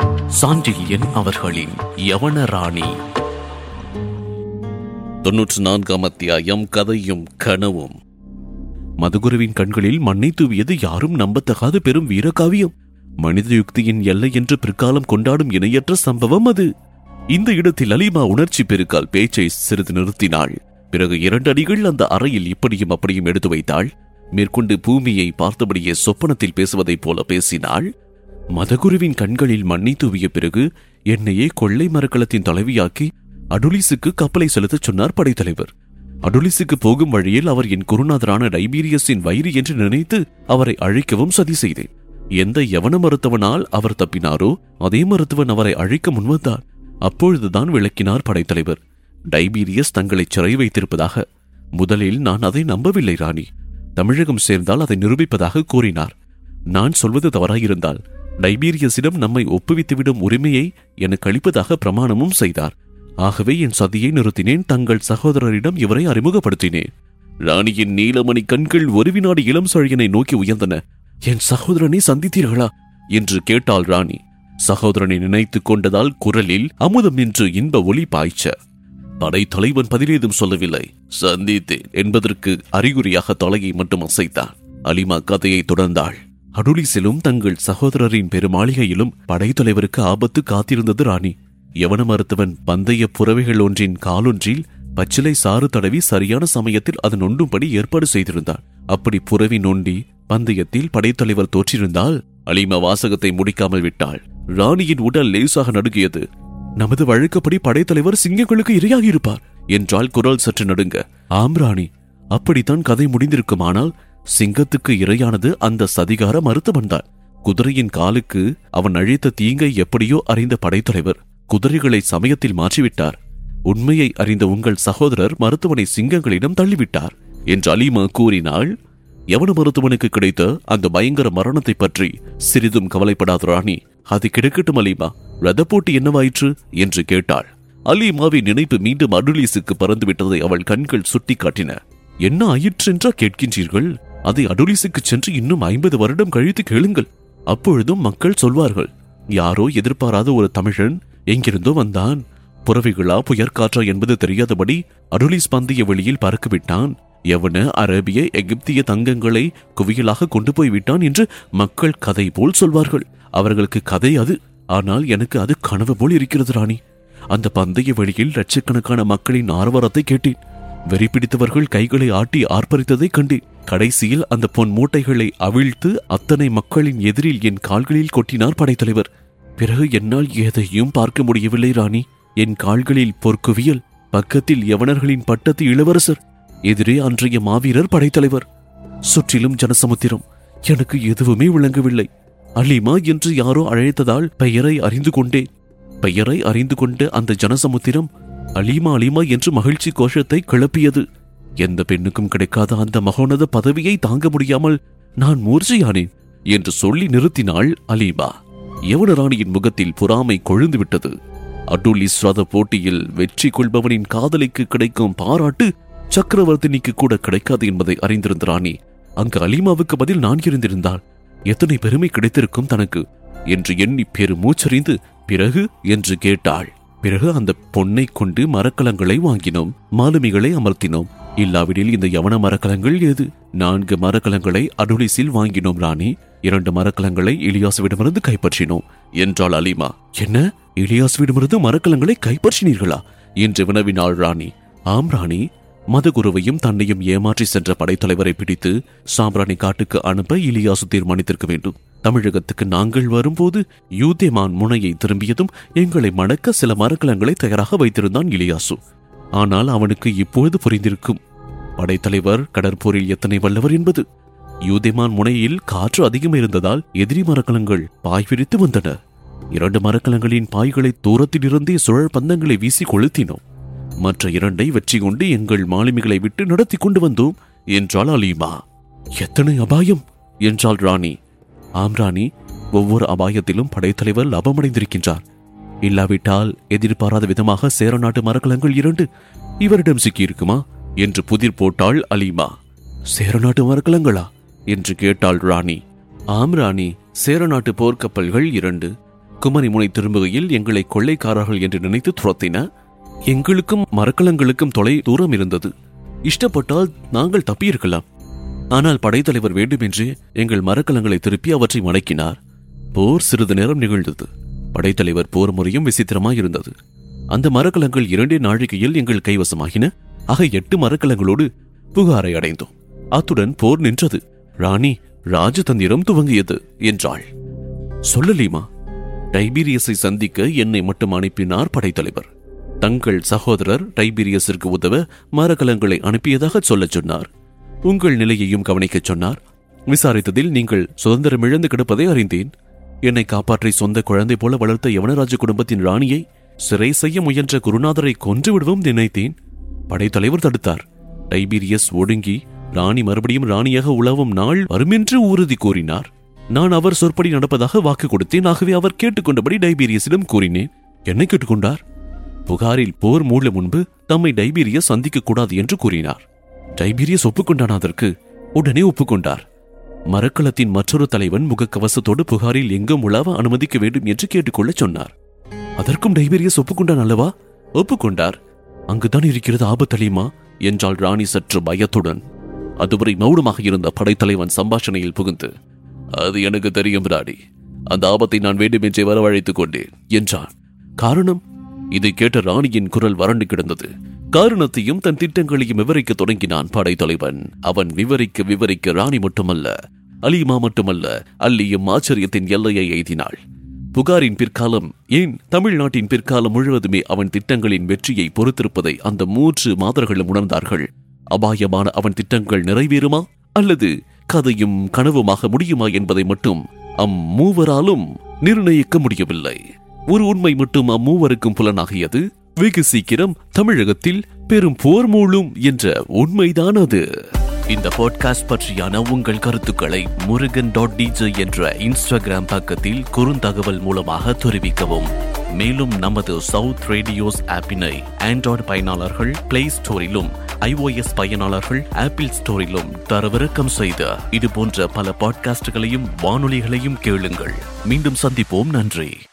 சாண்டில்யன் அவர்களின் யவன ராணி தொன்னூற்று நான்காம் அத்தியாயம் கதையும் கனவும் மதுகுருவின் கண்களில் மண்ணை தூவியது யாரும் நம்பத்தகாத பெரும் வீரகாவியம் மனித யுக்தியின் எல்லை என்று பிற்காலம் கொண்டாடும் இணையற்ற சம்பவம் அது இந்த இடத்தில் அலிமா உணர்ச்சி பெருக்கால் பேச்சை சிறிது நிறுத்தினாள் பிறகு இரண்டு அடிகள் அந்த அறையில் இப்படியும் அப்படியும் எடுத்து வைத்தாள் மேற்கொண்டு பூமியை பார்த்தபடியே சொப்பனத்தில் பேசுவதைப் போல பேசினாள் மதகுருவின் கண்களில் மண்ணை தூவிய பிறகு என்னையே கொள்ளை மரக்கலத்தின் தலைவியாக்கி அடுலிஸுக்கு கப்பலை செலுத்தச் சொன்னார் படைத்தலைவர் அடுலிஸுக்கு போகும் வழியில் அவர் என் குருநாதரான டைபீரியஸின் வயிறு என்று நினைத்து அவரை அழைக்கவும் சதி செய்தேன் எந்த யவன மருத்துவனால் அவர் தப்பினாரோ அதே மருத்துவன் அவரை அழைக்க முன்வந்தார் அப்பொழுதுதான் விளக்கினார் படைத்தலைவர் டைபீரியஸ் தங்களை சிறை வைத்திருப்பதாக முதலில் நான் அதை நம்பவில்லை ராணி தமிழகம் சேர்ந்தால் அதை நிரூபிப்பதாக கூறினார் நான் சொல்வது தவறாயிருந்தால் டைபீரியஸிடம் நம்மை ஒப்புவித்துவிடும் உரிமையை எனக்கு அளிப்பதாக பிரமாணமும் செய்தார் ஆகவே என் சதியை நிறுத்தினேன் தங்கள் சகோதரரிடம் இவரை அறிமுகப்படுத்தினேன் ராணியின் நீலமணி கண்கள் ஒரு வினாடி இளம் சழியனை நோக்கி உயர்ந்தன என் சகோதரனை சந்தித்தீர்களா என்று கேட்டாள் ராணி சகோதரனை நினைத்துக் கொண்டதால் குரலில் அமுதம் என்று இன்ப ஒளி பாய்ச்ச படைத்தலைவன் பதிலேதும் சொல்லவில்லை சந்தித்தேன் என்பதற்கு அறிகுறியாக தலையை மட்டும் அசைத்தான் அலிமா கதையை தொடர்ந்தாள் அடுலிசிலும் தங்கள் சகோதரரின் பெருமாளிகையிலும் படைத்தலைவருக்கு ஆபத்து காத்திருந்தது ராணி யவன மருத்துவன் பந்தய புறவைகள் ஒன்றின் காலொன்றில் பச்சிலை சாறு தடவி சரியான சமயத்தில் அது நொண்டும்படி ஏற்பாடு செய்திருந்தார் அப்படி புறவி நொண்டி பந்தயத்தில் படைத்தலைவர் தோற்றிருந்தால் அலிமா வாசகத்தை முடிக்காமல் விட்டாள் ராணியின் உடல் லேசாக நடுங்கியது நமது வழக்கப்படி படைத்தலைவர் சிங்கங்களுக்கு இரையாகி இருப்பார் என்றால் குரல் சற்று நடுங்க ஆம் ராணி அப்படித்தான் கதை முடிந்திருக்குமானால் சிங்கத்துக்கு இரையானது அந்த சதிகார மருத்துவன்தான் குதிரையின் காலுக்கு அவன் அழித்த தீங்கை எப்படியோ அறிந்த படைத்தலைவர் குதிரைகளை சமயத்தில் மாற்றிவிட்டார் உண்மையை அறிந்த உங்கள் சகோதரர் மருத்துவனை சிங்கங்களிடம் தள்ளிவிட்டார் என்று அலிமா கூறினாள் எவன மருத்துவனுக்கு கிடைத்த அந்த பயங்கர மரணத்தை பற்றி சிறிதும் கவலைப்படாத ராணி அது கிடைக்கட்டும் அலிமா ரத போட்டி என்னவாயிற்று என்று கேட்டாள் அலிமாவின் நினைப்பு மீண்டும் அடுலிஸுக்கு பறந்து விட்டதை அவள் கண்கள் சுட்டி காட்டின என்ன ஆயிற்றென்றா கேட்கின்றீர்கள் அதை அடுலிஸுக்கு சென்று இன்னும் ஐம்பது வருடம் கழித்து கேளுங்கள் அப்பொழுதும் மக்கள் சொல்வார்கள் யாரோ எதிர்பாராத ஒரு தமிழன் எங்கிருந்தோ வந்தான் புறவிகளா புயற்காற்றா என்பது தெரியாதபடி அடுலிஸ் பந்தய வெளியில் பறக்கவிட்டான் எவன அரபிய எகிப்திய தங்கங்களை குவியலாக கொண்டு போய் விட்டான் என்று மக்கள் கதை போல் சொல்வார்கள் அவர்களுக்கு கதை அது ஆனால் எனக்கு அது கனவு போல் இருக்கிறது ராணி அந்த பந்தய வெளியில் லட்சக்கணக்கான மக்களின் ஆரவாரத்தை கேட்டேன் வெறி பிடித்தவர்கள் கைகளை ஆட்டி ஆர்ப்பரித்ததை கண்டேன் கடைசியில் அந்த பொன் மூட்டைகளை அவிழ்த்து அத்தனை மக்களின் எதிரில் என் கால்களில் கொட்டினார் படைத்தலைவர் பிறகு என்னால் எதையும் பார்க்க முடியவில்லை ராணி என் கால்களில் பொற்குவியல் பக்கத்தில் யவனர்களின் பட்டத்து இளவரசர் எதிரே அன்றைய மாவீரர் படைத்தலைவர் சுற்றிலும் ஜனசமுத்திரம் எனக்கு எதுவுமே விளங்கவில்லை அலிமா என்று யாரோ அழைத்ததால் பெயரை அறிந்து கொண்டேன் பெயரை அறிந்து கொண்ட அந்த ஜனசமுத்திரம் அலிமா அலிமா என்று மகிழ்ச்சி கோஷத்தை கிளப்பியது எந்த பெண்ணுக்கும் கிடைக்காத அந்த மகோனத பதவியை தாங்க முடியாமல் நான் மூர்ச்சையானேன் என்று சொல்லி நிறுத்தினாள் அலீமா யவன ராணியின் முகத்தில் பொறாமை கொழுந்து விட்டது அட்டுலிஸ் ரத போட்டியில் வெற்றி கொள்பவனின் காதலிக்கு கிடைக்கும் பாராட்டு சக்கரவர்த்தினிக்கு கூட கிடைக்காது என்பதை அறிந்திருந்த ராணி அங்கு அலீமாவுக்கு பதில் நான் இருந்திருந்தால் எத்தனை பெருமை கிடைத்திருக்கும் தனக்கு என்று எண்ணி பெரு மூச்சறிந்து பிறகு என்று கேட்டாள் பிறகு அந்த பொன்னை கொண்டு மரக்கலங்களை வாங்கினோம் மாலுமிகளை அமர்த்தினோம் இல்லாவிடில் இந்த யவன மரக்கலங்கள் ஏது நான்கு மரக்கலங்களை அடுலிஸில் வாங்கினோம் ராணி இரண்டு மரக்கலங்களை இலியாசுவிடமிருந்து கைப்பற்றினோம் என்றாள் அலிமா என்ன இலியாசுவிடமிருந்து மரக்கலங்களை கைப்பற்றினீர்களா என்று வினவினாள் ராணி ஆம் ராணி மதகுருவையும் தன்னையும் ஏமாற்றி சென்ற படைத்தலைவரை பிடித்து சாம்பிராணி காட்டுக்கு அனுப்ப இலியாசு தீர்மானித்திருக்க வேண்டும் தமிழகத்துக்கு நாங்கள் வரும்போது யூதேமான் முனையை திரும்பியதும் எங்களை மணக்க சில மரக்கலங்களை தயாராக வைத்திருந்தான் இலியாசு ஆனால் அவனுக்கு இப்பொழுது புரிந்திருக்கும் படைத்தலைவர் கடற்போரில் எத்தனை வல்லவர் என்பது யூதேமான் முனையில் காற்று அதிகம் இருந்ததால் எதிரி மரக்கலங்கள் பாய் விரித்து வந்தன இரண்டு மரக்கலங்களின் பாய்களை தூரத்தில் இருந்தே சுழல் பந்தங்களை வீசி கொளுத்தினோம் மற்ற இரண்டை வெற்றி கொண்டு எங்கள் மாலுமிகளை விட்டு நடத்தி கொண்டு வந்தோம் என்றாள் அலீமா எத்தனை அபாயம் என்றாள் ராணி ஆம் ராணி ஒவ்வொரு அபாயத்திலும் படைத்தலைவர் லாபமடைந்திருக்கின்றார் இல்லாவிட்டால் எதிர்பாராத விதமாக சேர நாட்டு மரக்கலங்கள் இரண்டு இவரிடம் சிக்கியிருக்குமா என்று புதிர் போட்டாள் அலீமா சேர நாட்டு மரக்கலங்களா என்று கேட்டாள் ராணி ஆம் ராணி சேர நாட்டு போர்க்கப்பல்கள் இரண்டு குமரிமுனை திரும்புகையில் எங்களை கொள்ளைக்காரர்கள் என்று நினைத்து துரத்தின எங்களுக்கும் மரக்கலங்களுக்கும் தொலை தூரம் இருந்தது இஷ்டப்பட்டால் நாங்கள் தப்பியிருக்கலாம் ஆனால் படைத்தலைவர் வேண்டுமென்றே எங்கள் மரக்கலங்களை திருப்பி அவற்றை மடக்கினார் போர் சிறிது நேரம் நிகழ்ந்தது படைத்தலைவர் போர் முறையும் விசித்திரமாய் இருந்தது அந்த மரக்கலங்கள் இரண்டே நாழிகையில் எங்கள் கைவசமாகின ஆக எட்டு மரக்கலங்களோடு புகாரை அடைந்தோம் அத்துடன் போர் நின்றது ராணி ராஜதந்திரம் துவங்கியது என்றாள் சொல்லலீமா டைபீரியஸை சந்திக்க என்னை மட்டும் அனுப்பினார் படைத்தலைவர் தங்கள் சகோதரர் டைபீரியஸிற்கு உதவ மரக்கலங்களை அனுப்பியதாக சொல்லச் சொன்னார் உங்கள் நிலையையும் கவனிக்கச் சொன்னார் விசாரித்ததில் நீங்கள் சுதந்திரம் இழந்து கிடப்பதை அறிந்தேன் என்னை காப்பாற்றி சொந்த குழந்தை போல வளர்த்த யவனராஜ குடும்பத்தின் ராணியை சிறை செய்ய முயன்ற குருநாதரை கொன்றுவிடவும் நினைத்தேன் படைத்தலைவர் தடுத்தார் டைபீரியஸ் ஒடுங்கி ராணி மறுபடியும் ராணியாக உலவும் நாள் வருமென்று உறுதி கூறினார் நான் அவர் சொற்படி நடப்பதாக வாக்கு கொடுத்தேன் ஆகவே அவர் கேட்டுக்கொண்டபடி டைபீரியஸிடம் கூறினேன் என்னை கேட்டுக்கொண்டார் புகாரில் போர் மூல முன்பு தம்மை டைபீரியஸ் சந்திக்க கூடாது என்று கூறினார் டைபீரியஸ் ஒப்புக்கொண்டான் அதற்கு உடனே ஒப்புக்கொண்டார் மரக்கலத்தின் மற்றொரு தலைவன் முகக்கவசத்தோடு புகாரில் எங்கும் உலாவ அனுமதிக்க வேண்டும் என்று கேட்டுக்கொள்ளச் சொன்னார் அதற்கும் டைபீரியஸ் ஒப்புக்கொண்டான் அல்லவா ஒப்புக்கொண்டார் அங்குதான் இருக்கிறது ஆபத்தளியுமா என்றாள் ராணி சற்று பயத்துடன் அதுவரை மௌனமாக இருந்த படைத்தலைவன் சம்பாஷணையில் புகுந்து அது எனக்கு தெரியும் ராணி அந்த ஆபத்தை நான் வேண்டுமென்றே வரவழைத்துக் கொண்டேன் என்றான் காரணம் இதை கேட்ட ராணியின் குரல் வறண்டு கிடந்தது காரணத்தையும் தன் திட்டங்களையும் விவரிக்க தொடங்கினான் படைத்தலைவன் அவன் விவரிக்க விவரிக்க ராணி மட்டுமல்ல அலிமா மட்டுமல்ல அல்லியும் ஆச்சரியத்தின் எல்லையை எய்தினாள் புகாரின் பிற்காலம் ஏன் தமிழ்நாட்டின் பிற்காலம் முழுவதுமே அவன் திட்டங்களின் வெற்றியை பொறுத்திருப்பதை அந்த மூன்று மாதர்களும் உணர்ந்தார்கள் அபாயமான அவன் திட்டங்கள் நிறைவேறுமா அல்லது கதையும் கனவுமாக முடியுமா என்பதை மட்டும் அம்மூவராலும் நிர்ணயிக்க முடியவில்லை ஒரு உண்மை மட்டும் அம்மூவருக்கும் புலனாகியது வெகு சீக்கிரம் தமிழகத்தில் பெரும் போர் மூழும் என்ற உண்மைதான் அது இந்த பாட்காஸ்ட் பற்றியான உங்கள் கருத்துக்களை முருகன் டாட் டிஜே என்ற இன்ஸ்டாகிராம் பக்கத்தில் குறுந்தகவல் மூலமாக தெரிவிக்கவும் மேலும் நமது சவுத் ரேடியோஸ் ஆப்பினை ஆண்ட்ராய்டு பயனாளர்கள் பிளே ஸ்டோரிலும் ஐஓஎஸ் பயனாளர்கள் ஆப்பிள் ஸ்டோரிலும் தரவிறக்கம் செய்த இது போன்ற பல பாட்காஸ்டுகளையும் வானொலிகளையும் கேளுங்கள் மீண்டும் சந்திப்போம் நன்றி